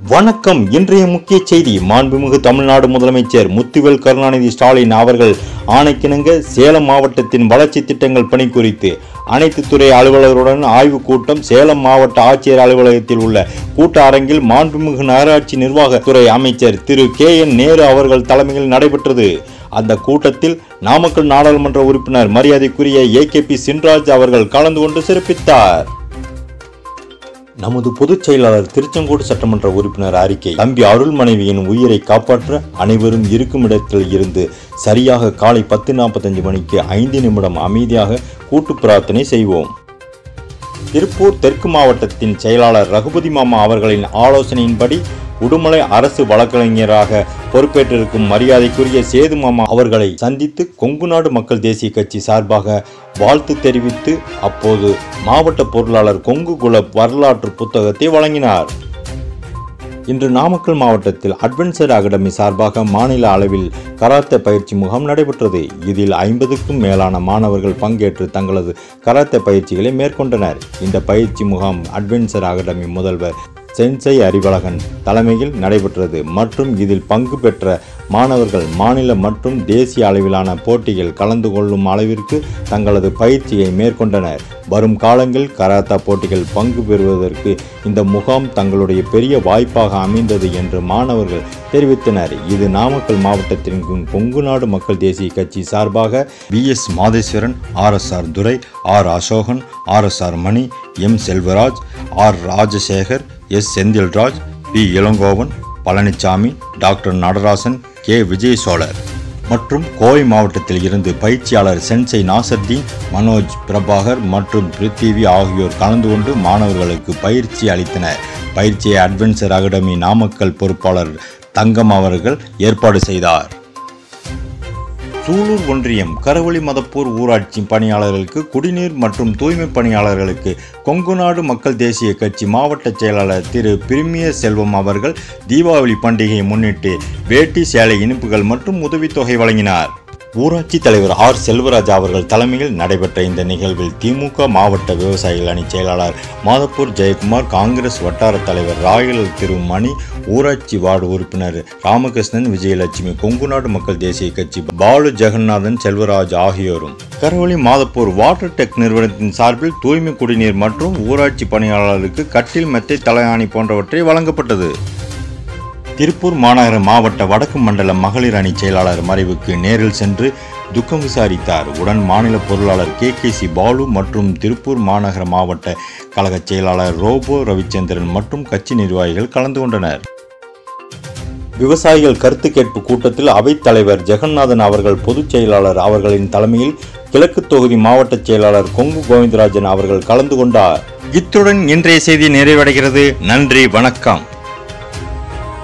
வணக்கம் இன்றைய முக்கிய செய்தி மாண்புமிகு தமிழ்நாடு முதலமைச்சர் முத்துவேல் கருணாநிதி ஸ்டாலின் அவர்கள் ஆணைக்கிணங்க சேலம் மாவட்டத்தின் வளர்ச்சி திட்டங்கள் பணி குறித்து அனைத்து துறை அலுவலர்களுடன் ஆய்வுக் கூட்டம் சேலம் மாவட்ட ஆட்சியர் அலுவலகத்தில் உள்ள கூட்ட அரங்கில் மாண்புமிகு நகராட்சி நிர்வாகத்துறை அமைச்சர் திரு கே என் நேரு அவர்கள் தலைமையில் நடைபெற்றது அந்த கூட்டத்தில் நாமக்கல் நாடாளுமன்ற உறுப்பினர் மரியாதைக்குரிய ஏ கே பி சின்ராஜ் அவர்கள் கலந்து கொண்டு சிறப்பித்தார் நமது பொதுச் செயலாளர் திருச்செங்கோடு சட்டமன்ற உறுப்பினர் அறிக்கை தம்பி அருள் மனைவியின் உயிரை காப்பாற்ற அனைவரும் இருக்கும் இடத்தில் இருந்து சரியாக காலை பத்து நாற்பத்தஞ்சு மணிக்கு ஐந்து நிமிடம் அமைதியாக கூட்டு பிரார்த்தனை செய்வோம் திருப்பூர் தெற்கு மாவட்டத்தின் செயலாளர் ரகுபதி மாமா அவர்களின் ஆலோசனையின்படி உடுமலை அரசு வழக்கறிஞராக பொறுப்பேற்றிருக்கும் மரியாதைக்குரிய சேது மாமா அவர்களை சந்தித்து கொங்கு நாடு மக்கள் தேசிய கட்சி சார்பாக வாழ்த்து தெரிவித்து அப்போது மாவட்ட பொருளாளர் கொங்கு குல வரலாற்று புத்தகத்தை வழங்கினார் இன்று நாமக்கல் மாவட்டத்தில் அட்வென்ச்சர் அகாடமி சார்பாக மாநில அளவில் கராத்தே பயிற்சி முகாம் நடைபெற்றது இதில் ஐம்பதுக்கும் மேலான மாணவர்கள் பங்கேற்று தங்களது கராத்தே பயிற்சிகளை மேற்கொண்டனர் இந்த பயிற்சி முகாம் அட்வென்ச்சர் அகாடமி முதல்வர் சென்சை அறிவழகன் தலைமையில் நடைபெற்றது மற்றும் இதில் பங்கு பெற்ற மாணவர்கள் மாநில மற்றும் தேசிய அளவிலான போட்டிகள் கலந்து கொள்ளும் அளவிற்கு தங்களது பயிற்சியை மேற்கொண்டனர் வரும் காலங்களில் கராத்தா போட்டிகள் பங்கு பெறுவதற்கு இந்த முகாம் தங்களுடைய பெரிய வாய்ப்பாக அமைந்தது என்று மாணவர்கள் தெரிவித்தனர் இது நாமக்கல் மாவட்டத்தின் கொங்கு நாடு மக்கள் தேசிய கட்சி சார்பாக V S Madheswaran R S R Durai R Asokan R S R Mani M Selvaraj R Rajasekar S Senthilraj P Elangovan Palanisamy doctor Natarajan K Vijay Chozhar மற்றும் கோவை மாவட்டத்தில் இருந்து பயிற்சியாளர் சென்சை நாசர்தீன் மனோஜ் பிரபாகர் மற்றும் பிருத்திவி ஆகியோர் கலந்து கொண்டு மாணவர்களுக்கு பயிற்சி அளித்தனர் பயிற்சியை அட்வென்ச்சர் அகாடமி நாமக்கல் பொறுப்பாளர் தங்கம் அவர்கள் ஏற்பாடு செய்தார் சூலூர் ஒன்றியம் கரவழி மதப்பூர் ஊராட்சி பணியாளர்களுக்கு குடிநீர் மற்றும் தூய்மை பணியாளர்களுக்கு கொங்குநாடு மக்கள் தேசிய கட்சி மாவட்ட செயலாளர் திரு பிரிமிய செல்வம் அவர்கள் தீபாவளி பண்டிகையை முன்னிட்டு வேட்டி சேலை இனிப்புகள் மற்றும் உதவித்தொகை வழங்கினார் ஊராட்சி தலைவர் ஆர் செல்வராஜ் அவர்கள் தலைமையில் நடைபெற்ற இந்த நிகழ்வில் திமுக மாவட்ட விவசாயிகள் அணி செயலாளர் மாதப்பூர் ஜெயக்குமார் காங்கிரஸ் வட்டார தலைவர் ராயல் திரு மணி ஊராட்சி வார்டு உறுப்பினர் ராமகிருஷ்ணன் விஜயலட்சுமி கொங்குநாடு மக்கள் தேசிய கட்சி பாலு ஜெகநாதன் செல்வராஜ் ஆகியோரும் கரவழி மாதப்பூர் வாட்டர் டெக் நிறுவனத்தின் சார்பில் தூய்மை குடிநீர் மற்றும் ஊராட்சி பணியாளர்களுக்கு கட்டில் மெத்தை தலையாணி போன்றவற்றை வழங்கப்பட்டது திருப்பூர் மாநகர மாவட்ட வடக்கு மண்டல மகளிர் அணி செயலாளர் மறைவுக்கு நேரில் சென்று துக்கம் விசாரித்தார் உடன் மாநில பொருளாளர் கே கே சி பாலு மற்றும் திருப்பூர் மாநகர மாவட்ட கழக செயலாளர் ரோபோ ரவிச்சந்திரன் மற்றும் கட்சி நிர்வாகிகள் கலந்து கொண்டனர் விவசாயிகள் கருத்து கேட்பு கூட்டத்தில் அவைத் தலைவர் ஜெகநாதன் அவர்கள் பொதுச் செயலாளர் அவர்களின் தலைமையில் கிழக்கு தொகுதி மாவட்ட செயலாளர் கொங்கு கோவிந்தராஜன் அவர்கள் கலந்து கொண்டார் இத்துடன் இன்றைய செய்தி நிறைவடைகிறது நன்றி வணக்கம்